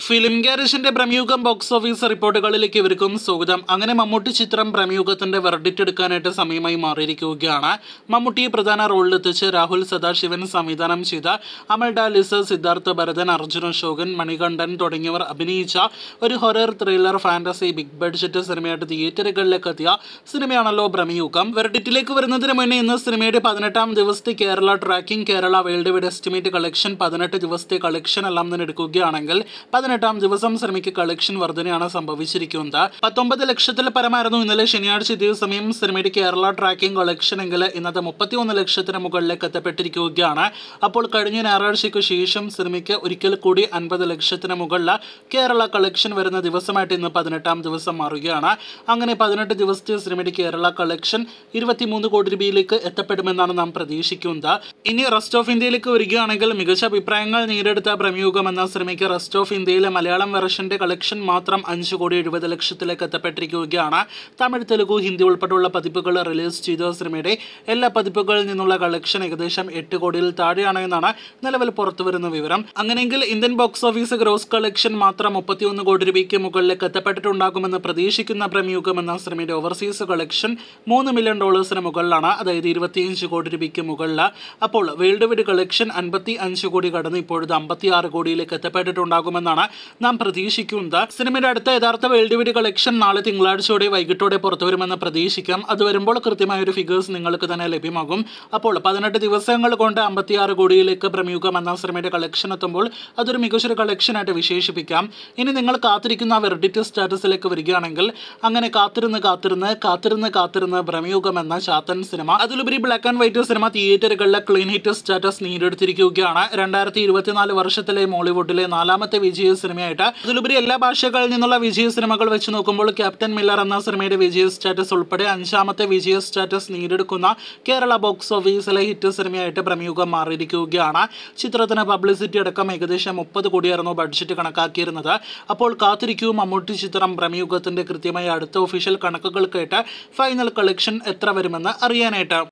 film ഗാരേജിന്റെ പ്രമുഖം box office റിപ്പോർട്ടുകളിലേക്ക് ഇവർക്കും സ്വാഗതം അങ്ങനെ മമ്മൂട്ടി ചിത്രം പ്രമുഖത്തിന്റെ വെർഡിറ്റ് എടുക്കാനായിട്ട് സമയമായി മാറിയിരിക്കുകയാണ് മമ്മൂട്ടിയെ പ്രധാന റോളിലെത്തിച്ച് രാഹുൽ സദാശിവൻ സംവിധാനം ചെയ്ത അമൽ ഡാലിസ് സിദ്ധാർത്ഥ ഭരതൻ അർജുന അശോകൻ മണികണ്ഠൻ തുടങ്ങിയവർ അഭിനയിച്ച ഒരു horror thriller fantasy big budget സിനിമയായിട്ട് തിയേറ്ററുകളിലേക്ക് എത്തിയ സിനിമയാണല്ലോ പ്രമുഖം വെർഡിറ്റിലേക്ക് വരുന്നതിന് മുന്നേ ഇന്ന് സിനിമയുടെ പതിനെട്ടാം ദിവസത്തെ Kerala tracking Kerala world wide estimate collection പതിനെട്ട് ദിവസത്തെ കളക്ഷൻ എല്ലാം തന്നെ എടുക്കുകയാണെങ്കിൽ പതിനെട്ടാം ദിവസം സിനിമയ്ക്ക് കളക്ഷൻ വർധനയാണ് സംഭവിച്ചിരിക്കുന്നത് പത്തൊമ്പത് ലക്ഷത്തിൽ പരമായിരുന്നു ഇന്നലെ ശനിയാഴ്ച ഇതേ സമയം സിനിമയുടെ കേരള ട്രാക്കിംഗ് കളക്ഷൻ എങ്കിൽ ഇന്നത്തെ മുപ്പത്തിയൊന്ന് ലക്ഷത്തിന് മുകളിലേക്ക് എത്തപ്പെട്ടിരിക്കുകയാണ് അപ്പോൾ കഴിഞ്ഞ ഞായറാഴ്ചയ്ക്ക് ശേഷം സിനിമയ്ക്ക് ഒരിക്കൽ കൂടി അൻപത് ലക്ഷത്തിന് മുകളിൽ കേരള കളക്ഷൻ വരുന്ന ദിവസമായിട്ട് ഇന്ന് പതിനെട്ടാം ദിവസം മാറുകയാണ് അങ്ങനെ പതിനെട്ട് ദിവസത്തെ സിനിമയുടെ കേരള കളക്ഷൻ ഇരുപത്തിമൂന്ന് കോടി രൂപയിലേക്ക് എത്തപ്പെടുമെന്നാണ് നാം പ്രതീക്ഷിക്കുന്നത് ഇനി റെസ്റ്റ് ഓഫ് ഇന്ത്യയിലേക്ക് വരികയാണെങ്കിൽ മികച്ച അഭിപ്രായങ്ങൾ നേടിയെടുത്ത പ്രമുഖം എന്ന സിനിമയ്ക്ക് റെസ്റ്റ് ഓഫ് ഇന്ത്യയിലെ മലയാളം വെർഷന്റെ കളക്ഷൻ മാത്രം അഞ്ച് കോടി എഴുപത് ലക്ഷത്തിലേക്ക് എത്തപ്പെട്ടിരിക്കുകയാണ് തമിഴ് തെലുഗു ഹിന്ദി ഉൾപ്പെടെയുള്ള പതിപ്പുകൾ റിലീസ് ചെയ്ത സിനിമയുടെ എല്ലാ പതിപ്പുകളിൽ നിന്നുള്ള കളക്ഷൻ ഏകദേശം എട്ട് കോടിയിൽ താഴെയാണ് എന്നാണ് നിലവിൽ പുറത്തുവരുന്ന വിവരം അങ്ങനെയെങ്കിൽ Indian box office gross collection മാത്രം മുപ്പത്തിയൊന്ന് കോടി രൂപയ്ക്ക് മുകളിലേക്ക് എത്തപ്പെട്ടിട്ടുണ്ടാകുമെന്ന് പ്രതീക്ഷിക്കുന്ന പ്രമുഖം എന്ന സിനിമയുടെ ഓവർസീസ് കളക്ഷൻ മൂന്ന് മില്യൺ ഡോളേഴ്സിന് മുകളിലാണ് അതായത് ഇരുപത്തിയഞ്ച് കോടി രൂപയ്ക്ക് മുകളിൽ അപ്പോൾ വേൾഡ് വൈഡ് കളക്ഷൻ അൻപത്തി അഞ്ച് കോടി കടന്ന് ഇപ്പോഴത്തെ അമ്പത്തി ആറ് കോടിയിലേക്ക് എത്തപ്പെട്ടിട്ടുണ്ടാകുമെന്നാണ് നാം പ്രതീക്ഷിക്കുന്നത് സിനിമയുടെ അടുത്ത യഥാർത്ഥ വേൾഡ് വൈഡ് കളക്ഷൻ നാളെ തിങ്കളാഴ്ചയോടെ വൈകിട്ടോടെ പുറത്തു വരുമെന്ന് പ്രതീക്ഷിക്കാം അത് വരുമ്പോൾ കൃത്യമായ ഒരു ഫിഗേഴ്സ് നിങ്ങൾക്ക് തന്നെ ലഭ്യമാകും അപ്പോൾ പതിനെട്ട് ദിവസങ്ങൾ കൊണ്ട് അമ്പത്തിയാറ് കോടിയിലേക്ക് പ്രമുഖം എന്ന സിനിമയുടെ കളക്ഷൻ എത്തുമ്പോൾ അതൊരു മികച്ചൊരു കളക്ഷനായിട്ട് വിശേഷിപ്പിക്കാം ഇനി നിങ്ങൾ കാത്തിരിക്കുന്ന വെർഡിറ്റ് സ്റ്റാറ്റസിലേക്ക് വരികയാണെങ്കിൽ അങ്ങനെ കാത്തിരുന്ന് കാത്തിരുന്ന് കാത്തിരുന്ന് കാത്തിരുന്ന് പ്രമുഖം എന്ന ചാത്തൻ സിനിമ അതിലുപരി ബ്ലാക്ക് ആൻഡ് വൈറ്റ് സിനിമ തിയേറ്ററുകളിലെ ക്ലീൻ ഹിറ്റ് സ്റ്റാറ്റസ് നേടിയെടുത്തിരിക്കുകയാണ് രണ്ടായിരത്തി ഇരുപത്തിനാല് വർഷത്തിലെ മോളിവുഡിലെ നാലാമത്തെ വിജയ സിനിമയായിട്ട് അതിലുപരി എല്ലാ ഭാഷകളിൽ നിന്നുള്ള വിജയ സിനിമകൾ വെച്ച് നോക്കുമ്പോൾ ക്യാപ്റ്റൻ മില്ലർ എന്ന സിനിമയുടെ വിജയ സ്റ്റാറ്റസ് ഉൾപ്പെടെ അഞ്ചാമത്തെ വിജയ സ്റ്റാറ്റസ് നേടിയെടുക്കുന്ന കേരള ബോക്സ് ഓഫീസിലെ ഹിറ്റ് സിനിമയായിട്ട് പ്രമുഖം മാറിയിരിക്കുകയാണ് ചിത്രത്തിന് പബ്ലിസിറ്റി അടക്കം ഏകദേശം മുപ്പത് കോടിയായിരുന്നു ബഡ്ജറ്റ് കണക്കാക്കിയിരുന്നത് അപ്പോൾ കാത്തിരിക്കൂ മമ്മൂട്ടി ചിത്രം പ്രമുഖത്തിന്റെ കൃത്യമായ അടുത്ത ഒഫീഷ്യൽ കണക്കുകൾ കേട്ട് ഫൈനൽ കളക്ഷൻ എത്ര വരുമെന്ന് അറിയാനായിട്ട്